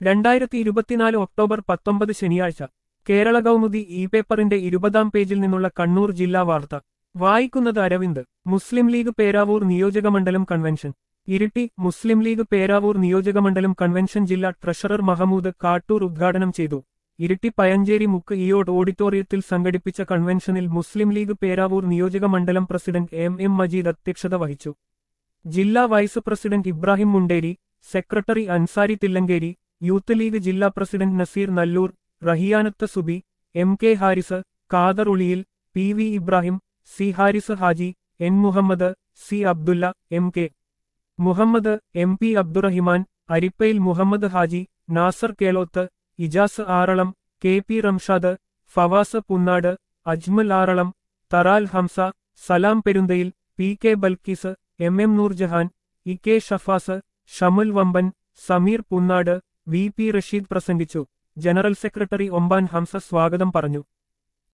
രണ്ടായിരത്തി ഇരുപത്തിനാല് ഒക്ടോബർ പത്തൊമ്പത് ശനിയാഴ്ച കേരള കൗമുദി ഇ പേപ്പറിന്റെ ഇരുപതാം പേജിൽ നിന്നുള്ള കണ്ണൂർ ജില്ലാ വാർത്ത വായിക്കുന്നത് അരവിന്ദ് മുസ്ലിം ലീഗ് പേരാവൂർ നിയോജകമണ്ഡലം convention Iritty Muslim League Peravoor നിയോജകമണ്ഡലം കൺവെൻഷൻ ജില്ലാ ട്രഷറർ മഹമൂദ് കാട്ടൂർ ഉദ്ഘാടനം ചെയ്തു ഇരിട്ടി പയഞ്ചേരി മുക്ക് ഇയോട് ഓഡിറ്റോറിയത്തിൽ സംഘടിപ്പിച്ച കൺവെൻഷനിൽ മുസ്ലിം ലീഗ് പേരാവൂർ നിയോജകമണ്ഡലം പ്രസിഡന്റ് എം എം മജീദ് അധ്യക്ഷത വഹിച്ചു ജില്ലാ vice president Ibrahim Munderi secretary Ansari Thillankeri youth league ജില്ലാ president Naseer Nalloor Rahiyanath Subi M K Haris Khader Uliyil P V Ibrahim C Haris Haji N Muhammad C Abdulla M K Muhammad M P Abdurahiman Arippayil Muhammad Haji Nasar Keloth Ijas Aralam K P Ramshad Fawas Punnad Ajmal Aralam Tharal Hamza Salam Perunthayil P K Balkees M M Noorjahan E K Shafas Shamul വമ്പൻ സമീർ പുന്നാട് വി പി റഷീദ് പ്രസംഗിച്ചു general secretary ഒമ്പാൻ Hamza സ്വാഗതം പറഞ്ഞു